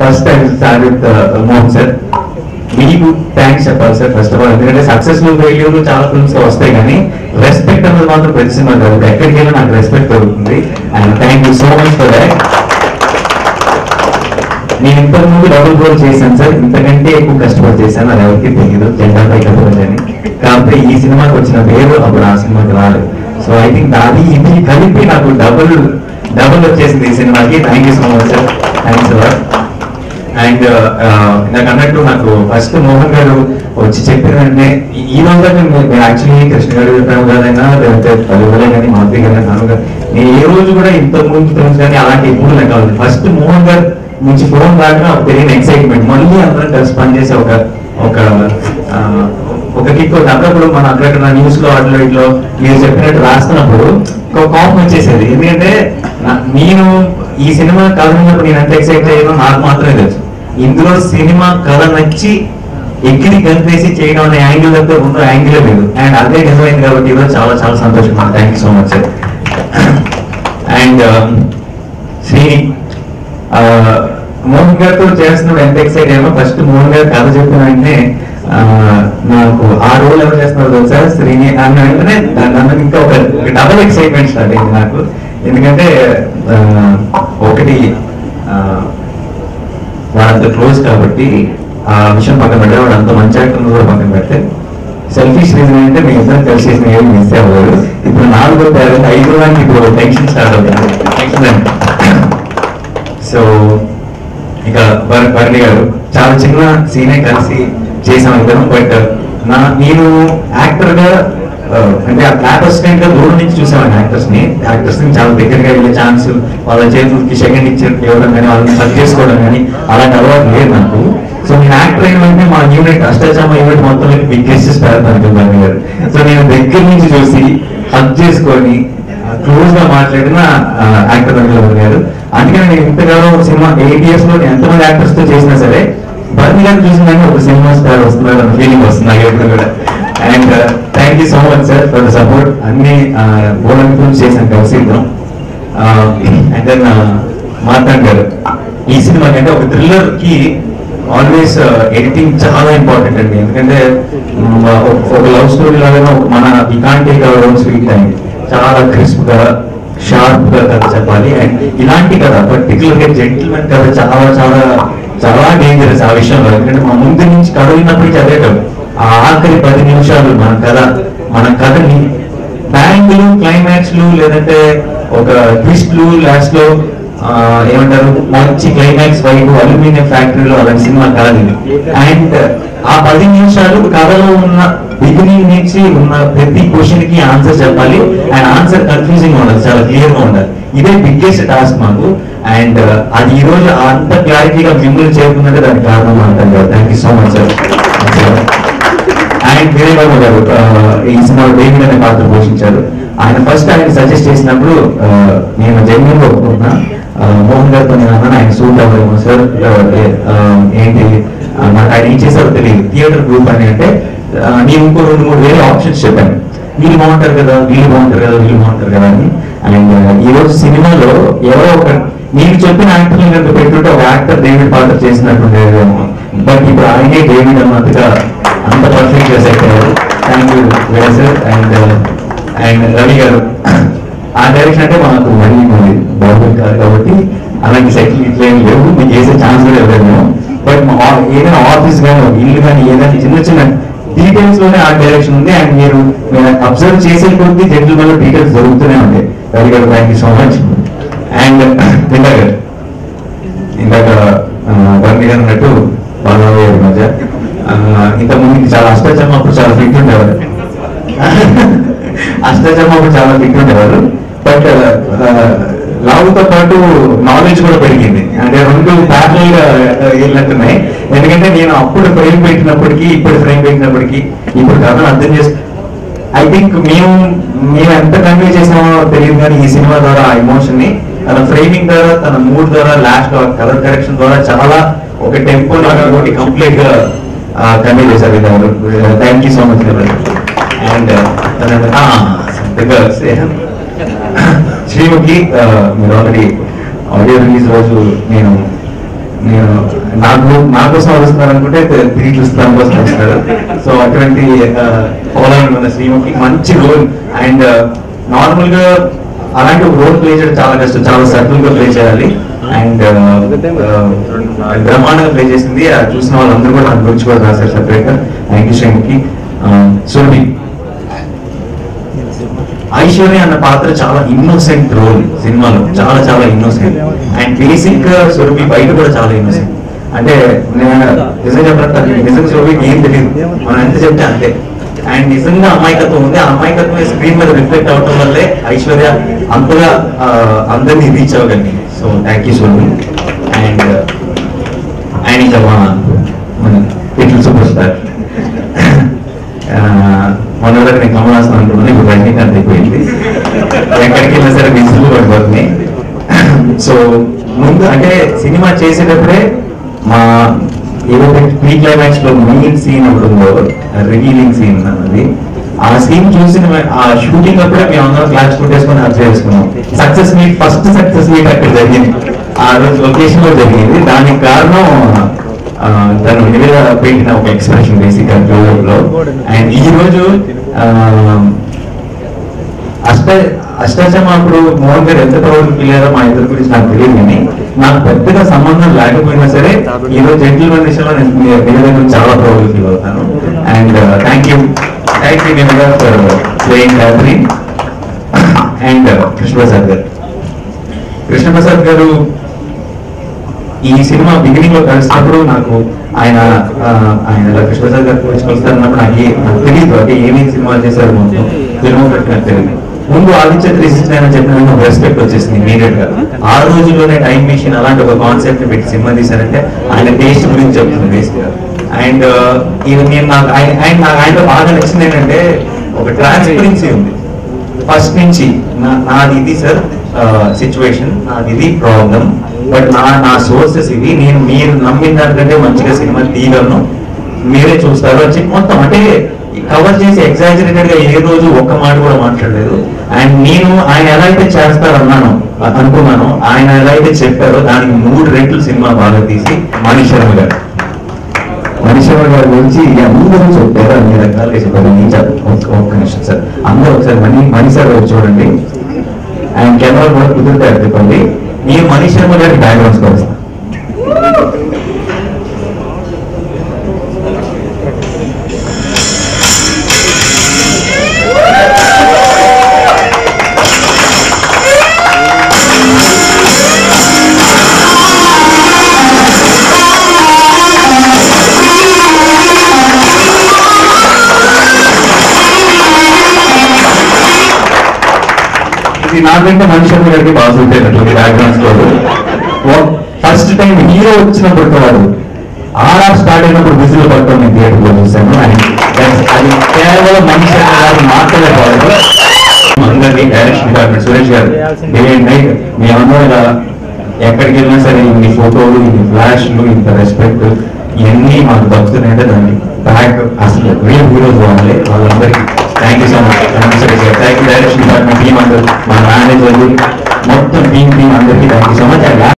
first time start with Mohan sir మీకు thanks చెప్పాలి sir first of all ఎందుకంటే successful failure చాలా ఫిల్మ్స్ వస్తాయి కానీ రెస్పెక్ట్ అన్నది మాత్రం ప్రతి సినిమా కాబట్టి ఎక్కడికి వెళ్ళినా నాకు రెస్పెక్ట్ దొరుకుతుంది and thank you so much for that నేను ఇంతకు ముందు డబుల్ రోల్ చేశాను సార్ ఇంతకంటే ఎక్కువ కష్టపడి చేశాను అది ఎవరికి తెలియదు జెండా పై కథలని కాకపోతే ఈ సినిమాకి వచ్చిన పేరు అప్పుడు ఆ సినిమాకి రాలేదు సో ఐ థింక్ అది ఇది కలిపి నాకు డబుల్ డబుల్ వచ్చేసింది ఈ సినిమాకి thank you so much sir thanks sir and నాకు అన్నట్టు నాకు ఫస్ట్ మోహన్ గారు వచ్చి చెప్పిన వెంటనే ఈ- ఈ రోజు దాకా నేను యాక్చువల్లీ కృష్ణ గారు చెప్పాను కదైనా లేకపోతే పలువులే కానీ మాధవి గారు నాన్న గారు నేను ఏ రోజు కూడా ఇంత ముందు ఫిల్మ్స్ కానీ అలాంటి ఎప్పుడు నాకు కావాలి ఫస్ట్ మోహన్ గారు నుంచి ఫోన్ దాకా ఒక తెలియని ఎక్సైట్మెంట్ మళ్ళీ అందరం కలిసి పనిచేసే ఒక ఒక ఆ, ఒక కిక్ అప్పుడప్పుడు మనం అక్కడక్కడ న్యూస్ లో వాటిలో ఇట్లో మీరు చెప్పినట్టు రాస్తున్నప్పుడు ఒక కోపం వచ్చేసేది ఎందుకంటే నా- నేను ఈ సినిమా కథ ఉన్నప్పుడు నేను ఎంత ఎక్సైట్ అయ్యానో నాకు మాత్రమే తెలుసు ఇందులో సినిమా కథ నచ్చి ఎక్కిరి కలిపేసి చేయడం అనే యాంగిల్ తప్ప ఉన్న యాంగిల్ లేదు అండ్ అదే నిజమైంది కాబట్టి ఈరోజు చాలా చాలా సంతోషం thank you so much sir and Srini ఆ, మోహన్ గారితో చేస్తున్నప్పుడు ఎంత ఎక్సైట్ అయ్యామో ఫస్ట్ మోహన్ గారు కథ చెప్పిన వెంటనే ఆ, నాకు ఆ రోల్ ఎవరు చేస్తున్నారు తెలుసా శ్రీని అన్న వెంటనే దాని దాని ఇంకా ఒక డబుల్ ఎక్సైట్మెంట్ స్టార్ట్ అయింది నాకు ఎందుకంటే ఆ, ఒకటి ఆ, వాడంత క్లోజ్ కాబట్టి ఆ విషయం పక్కన పెట్టే వాడు అంత మంచి యాక్టర్ కూడా పక్కన పెడితే సెల్ఫిష్ రీజన్ అంటే మీ ఇద్దరు కలిసి చేసిన ఏమి మిస్ అవ్వదు ఇప్పుడు నాలుగో తరగతి ఐదో దానికి ఇప్పుడు టెన్షన్ స్టార్ట్ అవుతుంది టెన్షన్ సో ఇక భర- భరణి గారు చాలా చిన్న సీనే కలిసి చేసాం ఇద్దరం బట్ నా నేను యాక్టర్ గా ఆ, అంటే ఆ క్లాప్ అసిస్టెంట్ గా దూరం నుంచి చూసాను యాక్టర్స్ ని యాక్టర్స్ ని చాలా దగ్గరగా వెళ్ళే ఛాన్స్ వాళ్ళ చేతులకి సెకండ్ ఇచ్చి ఇవ్వడం కానీ వాళ్ళని సర్చ్ చేసుకోవడం కానీ అలాంటి అలవాటు లేదు నాకు సో నేను యాక్టర్ అయిన వెంటనే మా యూనిట్ అష్టాచామ యూనిట్ మొత్తం బిగ్ గెస్టెస్ పెడతాను భరణి గారు సో నేను దగ్గర నుంచి చూసి హక్ చేసుకొని క్లోజ్ గా మాట్లాడిన యాక్టర్ రంగుల గారు అందుకని నేను ఇంతకాలం సినిమా ఎయిట్ ఇయర్స్ లో నేను ఎంతమంది యాక్టర్స్ తో చేసినా సరే బర్ని గారిని చూసిన వెంటనే ఒక సినిమా స్టార్ వస్తున్నారు అన్న ఫీలింగ్ వస్తుంది నాకు ఎప్పుడు కూడా and thank you so much sir for the support అన్ని బోర్డర్ ఫిల్మ్స్ చేశాను కలిసి ఇద్దరం అండ్ దెన్ మార్తాండ్ గారు ఈ సినిమా అంటే ఒక థ్రిల్లర్ కి ఆల్వేస్ ఎడిటింగ్ చాలా ఇంపార్టెంట్ అండి ఎందుకంటే మ్, ఒక- ఒక లవ్ స్టోరీ లాగా మన ఈ can't take our own sweet time చాలా క్రిస్ప్ గా షార్ప్ గా కథ చెప్పాలి అండ్ ఇలాంటి కథ పర్టికులర్ గా జెంటిల్మెన్ కథ చాలా చాలా చాలా డేంజరస్ ఆ విషయంలో ఎందుకంటే మా ముందు నుంచి కథ విన్నప్పటికీ అదే కథ ఆ ఆఖరి పది నిమిషాలు మన కథ మన కథని బ్యాంకులు క్లైమాక్స్లు లేదంటే ఒక ట్విస్ట్లు లాస్ట్ లో ఆ, ఏమంటారు మంచి క్లైమాక్స్ వైపు అల్యూమినియం ఫ్యాక్టరీలో అలాంటి సినిమా కాదు ఇది అండ్ ఆ పది నిమిషాలు కథలో ఉన్న బిగినింగ్ నుంచి ఉన్న ప్రతి క్వశ్చన్ కి ఆన్సర్ చెప్పాలి అండ్ ఆన్సర్ కన్ఫ్యూజింగ్ ఉండాలి చాలా క్లియర్ గా ఉండాలి ఇదే బిగ్గెస్ట్ టాస్క్ మాకు అండ్ అది ఈ రోజు అంత క్లారిటీగా మిమ్మల్ని చేరుకుందంటే దానికి కారణం అంటారు thank you so much sir and Vinay Babu గారు ఆ, ఈ సినిమాలో డేవిడ్ అనే పాత్ర పోషించారు ఆయన ఫస్ట్ ఆయన సజెస్ట్ చేసినప్పుడు ఆ, నేను జెన్యున్ గా ఒప్పుకున్నా ఆ, మోహన్ గారితో నేను అన్నాను ఆయన సూట్ అవ్వలేము సార్ ఆ, ఏ- ఆ, ఏంటి ఆ, నాకు ఆయన ఏం చేశారో తెలియదు థియేటర్ గ్రూప్ అని అంటే ఆ, నేను ఇంకో రెండు మూడు వేరే ఆప్షన్స్ చెప్పాను వీళ్ళు బాగుంటారు కదా వీళ్ళు బాగుంటారు కదా వీళ్ళు బాగుంటారు కదా అని అండ్ ఈ రోజు సినిమాలో ఎవరో ఒక నేను చెప్పిన యాక్టర్లు కనుక పెట్టుంటే ఒక యాక్టర్ డేవిడ్ పాత్ర చేసినట్టు ఉండేదేమో బట్ ఇప్పుడు ఆయనే డేవిడ్ అన్నట్టుగా అంత పర్ఫెక్ట్ గా సెట్ అయ్యారు thank you sir and and Ravi గారు ఆ డైరెక్షన్ అంటే మాకు మరీ మరి బాగుంది కాదు కాబట్టి అలాంటి సెటిల్ ఇట్లా ఏం లేవు మీకు చేసే ఛాన్స్ కూడా ఇవ్వలేము బట్ మా ఆ- ఏదైనా ఆఫీస్ కానీ ఒక ఇల్లు కానీ ఏదైనా చిన్న చిన్న డీటెయిల్స్ లోనే ఆ డైరెక్షన్ ఉంది అండ్ మీరు మీరు అబ్జర్వ్ చేసే కొద్దీ జడ్జిల వల్ల డీటెయిల్స్ దొరుకుతూనే ఉంటాయి రవి గారు thank you so much and ఇందాక ఇందాక ఆ, వర్ణి గారు అన్నట్టు బాలయ్య గారి మధ్య ఆ, ఇంతకుముందు ఇంక చాలా అష్టచమ్మ అప్పుడు చాలా ఫిట్ ఉండేవారు అష్టచమ్మ అప్పుడు చాలా ఫిట్ ఉండేవారు బట్ లావుతో పాటు నాలెడ్జ్ కూడా పెరిగింది అంటే రెండు ప్యారల్ గా ఆ, వెళ్ళినట్టున్నాయి ఎందుకంటే నేను అప్పుడు ఫ్రేమ్ పెట్టినప్పటికీ ఇప్పుడు ఫ్రేమ్ పెట్టినప్పటికీ ఇప్పుడు కథను అర్థం చేసి ఐ థింక్ మేము మేము ఎంత కన్వే చేసామో తెలియదు కానీ ఈ సినిమా ద్వారా ఆ ఎమోషన్ ని తన ఫ్రేమింగ్ ద్వారా తన మూడ్ ద్వారా లాస్ట్ కలర్ కరెక్షన్ ద్వారా చాలా ఒక టెంపో ఒకటి కంప్లీట్ గా కన్వే చేశారు thank you so much and Sreemukhi ఆ, మీరు ఆల్రెడీ ఆడియో రిలీజ్ రోజు నేను నేను నాకు నా కోసం వస్తున్నారు అనుకుంటే తిరిగి చూస్తాను కోసం వస్తారు సో అటువంటి ఫాలోయింగ్ ఉన్న శ్రీముఖి మంచి రోల్ అండ్ నార్మల్ గా అలాంటి రోల్ ప్లే చేయడం చాలా కష్టం చాలా సర్కిల్ గా ప్లే చేయాలి అండ్ బ్రహ్మాండంగా ప్లే చేసింది ఆ చూసిన వాళ్ళందరూ కూడా దాని గురించి కూడా రాశారు సెపరేట్ గా థ్యాంక్ యూ శ్రీముఖి సురభి ఐశ్వర్య అన్న పాత్ర చాలా ఇన్నోసెంట్ రోల్ సినిమాలో చాలా చాలా ఇన్నోసెంట్ అండ్ బేసిక్ గా సురభి బయట కూడా చాలా ఇన్నోసెంట్ అంటే నేను నిజంగా చెప్పాలంటే నిజంగా సురభికి ఏం తెలియదు మనం ఎంత చెప్తే అంతే అండ్ నిజంగా అమాయకత్వం ఉంది ఆ అమాయకత్వం స్క్రీన్ మీద రిఫ్లెక్ట్ అవటం వల్లే ఐశ్వర్య అంతగా ఆ, అందరినీ రీచ్ అవ్వగలిగింది so thank you Surabhi and and ఇంకా మా మన లిటిల్ సూపర్ స్టార్ మొన్న వరకు నేను కమల్ హాసన్ అనుకున్నాను ఇప్పుడు రజనీకాంత్ అయిపోయింది ఎక్కడికి వెళ్ళినా సరే విసులు పడిపోతుంది సో ముందు అంటే సినిమా చేసేటప్పుడే మా ఏదైతే ప్రీ క్లైమాక్స్ లో మెయిన్ సీన్ ఒకటి ఉందో రివీలింగ్ సీన్ అన్నది ఆ సీన్ చూసిన వె- ఆ షూటింగ్ అప్పుడే మేము అందరం క్లాస్ కొట్టేసుకొని అబ్జర్వ్ చేసుకున్నాం success meet first success meet అక్కడ జరిగింది ఆ రోజు లొకేషన్ లో జరిగింది దానికి కారణం ఆ, తను నివేద పెట్టిన ఒక ఎక్స్ప్రెషన్ బేసిక్ లో అండ్ ఈ రోజు ఆ, అష్ట అష్టాచమ అప్పుడు మోహన్ గారు ఎంత పవర్ఫుల్ పిల్లారో మా ఇద్దరి గురించి నాకు తెలియదు కానీ నాకు పెద్దగా సంబంధం లేకపోయినా సరే ఈ రోజు జెంటిల్ విషయంలో నేను మీ నివేద గురించి చాలా పవర్ఫుల్ ఫీల్ అవుతాను and thank you thank you Niveda for playing Catherine and Krishnaprasad గారు కృష్ణప్రసాద్ గారు ఈ సినిమా బిగినింగ్ లో కలిసినప్పుడు నాకు ఆయన ఆ, ఆయన ఇలా కృష్ణప్రసాద్ గారి గురించి కలుస్తారన్నప్పుడు నాకు ఏ- నాకు తెలియదు అంటే ఏమేమి సినిమాలు చేశారు మొత్తం ఫిల్మ్ నాకు తెలియదు ముందు ఆదిత్య త్రీ సిక్స్ నైన్ అని చెప్పిన ఒక రెస్పెక్ట్ వచ్చేసింది ఇమీడియట్ గా ఆ రోజుల్లోనే టైం మెషిన్ అలాంటి ఒక కాన్సెప్ట్ పెట్టి సినిమా తీశారంటే ఆయన టేస్ట్ గురించి చెప్తుంది బేసిక్ గా అండ్ ఇది నేను నాకు ఆయన ఆయన నాకు ఆయనలో బాగా నచ్చింది ఏంటంటే ఒక ట్రాన్స్పరెన్సీ ఉంది ఫస్ట్ నుంచి నా నాది ఇది సార్ సిచ్యువేషన్ నాది ఇది ప్రాబ్లం బట్ నా నా సోర్సెస్ ఇవి నేను మీరు నమ్మిన దానికంటే మంచిగా సినిమా తీయగలను మీరే చూస్తారు అని చెప్పి మొత్తం అంటే కవర్ చేసి ఎగ్జాజరేటెడ్ గా ఏ రోజు ఒక్క మాట కూడా మాట్లాడలేదు అండ్ నేను ఆయన ఎలా అయితే చేస్తారు అన్నాను అ- అనుకున్నాను ఆయన ఎలా అయితే చెప్పారో దానికి మూడు రెట్లు సినిమా బాగా తీసి మణి శర్మ గారు మనిషివ గారి గురించి అందరూ చెప్పారు అన్ని రకాలుగా చెప్పారు నేను చెప్ప- ఒక్క- ఒక్క నిమిషం సార్ అందరూ ఒకసారి మనీ మనీ సార్ గారు చూడండి ఆయన కెమెరా కూడా కుదిరితే చెప్పండి నేను మనీ శర్మ గారి బ్యాక్గ్రౌండ్స్ కోసం ఇది నాకంటే మనిషి గారికి బాగా సూట్ అయినటువంటి బ్యాక్గ్రౌండ్స్ లో ఫస్ట్ టైం హీరో వచ్చినప్పుడు కాదు ఆర్ఆర్ స్టార్ట్ అయినప్పుడు విజిల్ పడటం నేను థియేటర్ లో చూశాను And that's- అది కేవలం మనిషి గారు మాత్రమే కాదు అందరికీ డైరెక్షన్ డిపార్ట్మెంట్ సురేష్ గారు డే అండ్ నైట్ మీ అందరూ ఇలా ఎక్కడికి వెళ్ళినా సరే ఇన్ని ఫోటోలు ఇన్ని ఫ్లాష్లు ఇంత రెస్పెక్ట్ ఇవన్నీ మాకు దక్కుతున్నాయంటే దాన్ని బ్యాక్ అసలు రియల్ హీరోస్ వాళ్ళే వాళ్ళందరికీ thank you so much thank you Suresh గారు thank you direction department team అందరూ మా మేనేజర్లు మొత్తం టీం టీం అందరికీ థ్యాంక్ యూ సో మచ్